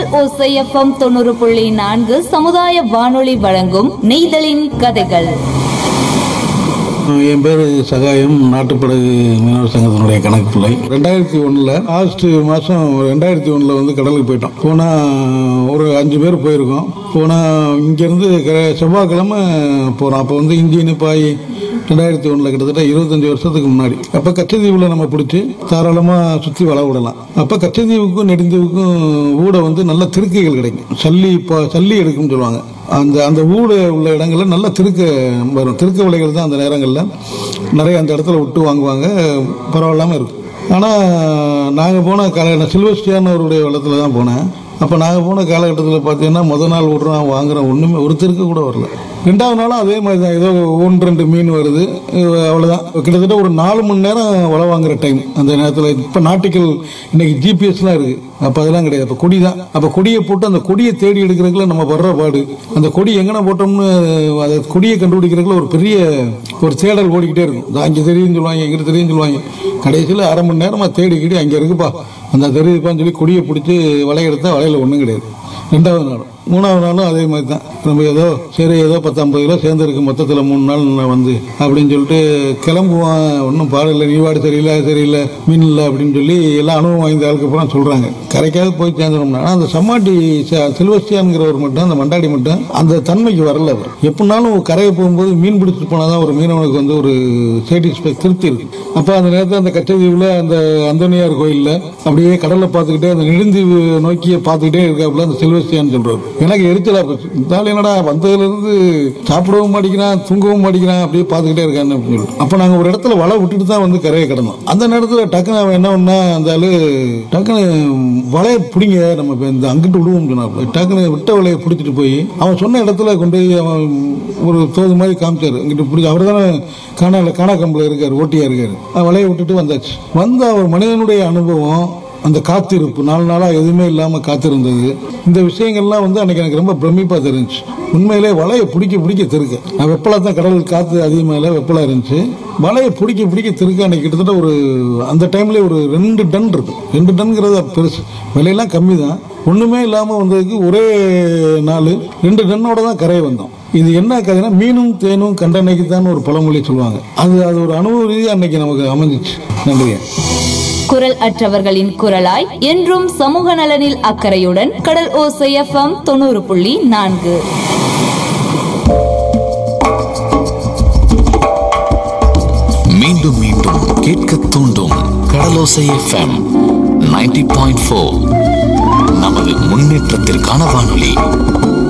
ஓசை எஃப்எம் தொண்ணூறு புள்ளி நான்கு சமுதாய வானொலி வழங்கும் நெய்தலின் கதைகள் என் பேர் சகாயம் நாட்டுப்படகு மீனவர் சங்கத்தினுடைய கணக்கு பிள்ளை ரெண்டாயிரத்தி ஒன்றில் ஆகஸ்ட் மாதம் ரெண்டாயிரத்தி ஒன்றில் வந்து கடலுக்கு போயிட்டோம் போனால் ஒரு அஞ்சு பேர் போயிருக்கோம் போனால் இங்கேருந்து செவ்வாய்க்கிழமை போகிறோம் அப்போ வந்து இன்ஜினு பாய் ரெண்டாயிரத்தி ஒன்றில் கிட்டத்தட்ட இருபத்தஞ்சி வருஷத்துக்கு முன்னாடி அப்போ கச்சத்தீவில் நம்ம பிடிச்சி தாராளமாக சுற்றி வள விடலாம் அப்போ கச்சத்தீவுக்கும் நெடுந்தீவுக்கும் ஊட வந்து நல்ல திருக்கைகள் கிடைக்கும் சல்லி இப்போ சல்லி எடுக்கும்னு சொல்லுவாங்க அந்த அந்த ஊடு உள்ள இடங்கள்ல நல்ல திருக்க வரும் திருக்க விலைகள் தான் அந்த நேரங்களில் நிறைய அந்த இடத்துல விட்டு வாங்குவாங்க பரவாயில்லாமல் இருக்கும் ஆனால் நாங்கள் போன கால சில்வஸ்டியான் அவருடைய வெள்ளத்தில் தான் போனேன் அப்போ நாங்கள் போன காலகட்டத்தில் பார்த்தீங்கன்னா முத நாள் விட்றோம் வாங்குறோம் ஒன்றுமே ஒரு திருக்க கூட வரல ரெண்டாவது நாளும் அதே மாதிரி தான் ஏதோ ஒன்று ரெண்டு மீன் வருது அஹ் அவ்வளவுதான் கிட்டத்தட்ட ஒரு நாலு மணி நேரம் வலை வாங்குற டைம் அந்த நேரத்தில் இப்போ நாட்டிக்கல் இன்னைக்கு ஜிபிஎஸ்லாம் இருக்கு அப்போ அதெல்லாம் கிடையாது அப்போ கொடி தான் அப்போ கொடியை போட்டு அந்த கொடியை தேடி எடுக்கிறதுக்குள்ள நம்ம வர்ற பாடு அந்த கொடி எங்கன போட்டோம்னு அதை கொடியை கண்டுபிடிக்கிறதுக்குள்ள ஒரு பெரிய ஒரு தேடல் ஓடிக்கிட்டே இருக்கும் இது அங்கே தெரியும் சொல்லுவாங்க எங்கிட்ட தெரியும் சொல்லுவாங்க கடைசியில் அரை மணி நேரமாக தேடிக்கிட்டு அங்கே இருக்குப்பா அந்த தெரியுதுப்பான்னு சொல்லி கொடியை பிடிச்சி வலைய எடுத்தா வலையில் ஒன்றும் கிடையாது ரெண்டாவது நாள் மூணாவது நாளும் அதே மாதிரி தான் நம்ம ஏதோ சரி ஏதோ பத்து ஐம்பது கிலோ சேர்ந்துருக்கு மொத்தத்தில் மூணு நாள் நான் வந்து அப்படின்னு சொல்லிட்டு கிளம்புவான் ஒன்றும் பாடல நீவாடு சரியில்லை அது சரியில்லை மீன் இல்லை அப்படின்னு சொல்லி எல்லாம் அனுபவம் வாய்ந்த ஆளுக்கு அப்புறம் சொல்கிறாங்க கரைக்காவது போய் சேர்ந்துடணும்னா ஆனால் அந்த சம்மாட்டி சில்வஸ்டியான்கிறவர் மட்டும் அந்த மண்டாடி மட்டும் அந்த தன்மைக்கு வரல அவர் எப்படினாலும் கரையை போகும்போது மீன் பிடிச்சிட்டு போனால் தான் ஒரு மீனவனுக்கு வந்து ஒரு சேட்டிஸ்ஃபை திருப்தி இருக்கு அப்போ அந்த நேரத்தில் அந்த கச்சதீவில் அந்த அந்தோனியார் கோயிலில் அப்படியே கடலை பார்த்துக்கிட்டே அந்த நெடுந்தீவு நோக்கிய பார்த்துக்கிட்டே இருக்காப்புல அந்த சில்வஸ்டியான்னு சொல்றாரு எனக்கு எரிச்சலா போச்சு இந்த ஆள் என்னடா வந்ததுல இருந்து சாப்பிடவும் மாட்டேங்கிறான் தூங்கவும் மாட்டேங்கிறான் அப்படியே பார்த்துக்கிட்டே இருக்கான்னு அப்படின்னு சொல்லிட்டு அப்போ நாங்கள் ஒரு இடத்துல வலை விட்டுட்டு தான் வந்து கரையை கிடந்தோம் அந்த நேரத்தில் டக்குன்னு அவன் என்ன பண்ணா அந்த ஆளு டக்குன்னு வலையை பிடிங்க நம்ம இப்ப இந்த அங்கிட்டு விடுவோம் சொன்னாப்புல டக்குன்னு விட்ட வலையை பிடிச்சிட்டு போய் அவன் சொன்ன இடத்துல கொண்டு போய் அவன் ஒரு தோது மாதிரி காமிச்சாரு இங்கிட்டு பிடிச்சி அவர் தானே காணால காணா கம்பில் இருக்காரு ஓட்டியா இருக்காரு அவன் வலையை விட்டுட்டு வந்தாச்சு வந்த அவர் மனிதனுடைய அனுபவம் அந்த காத்திருப்பு நாலு நாளாக எதுவுமே இல்லாமல் காத்திருந்தது இந்த விஷயங்கள்லாம் வந்து அன்னைக்கு எனக்கு ரொம்ப பிரமிப்பாக தெரிஞ்சுச்சு உண்மையிலே வலையை பிடிக்க பிடிக்க திருக்க நான் வெப்பலா தான் கடல் காற்று அதிகமாக இல்லை வெப்பலா இருந்துச்சு வலையை பிடிக்க பிடிக்க திருக்க அன்னைக்கு கிட்டத்தட்ட ஒரு அந்த டைம்லேயே ஒரு ரெண்டு டன் இருக்கும் ரெண்டு டன்ங்கிறது பெருசு விலையெல்லாம் கம்மி தான் ஒன்றுமே இல்லாமல் வந்ததுக்கு ஒரே நாள் ரெண்டு டன்னோட தான் கரையை வந்தோம் இது என்ன கதைனா மீனும் தேனும் கண்டனைக்கு தான் ஒரு பழமொழி சொல்லுவாங்க அது அது ஒரு அனுபவ ரீதியாக அன்னைக்கு நமக்கு அமைஞ்சிச்சு நன்றிங்க குரல் அற்றவர்களின் குரலாய் என்றும் சமூக நலனில் அக்கறையுடன் கடல் ஓசை எஃப்எம் தொண்ணூறு புள்ளி நான்கு மீண்டும் மீண்டும் கேட்க தூண்டும் கடலோசை எஃப்எம் 90.4 பாயிண்ட் நமது முன்னேற்றத்திற்கான வானொலி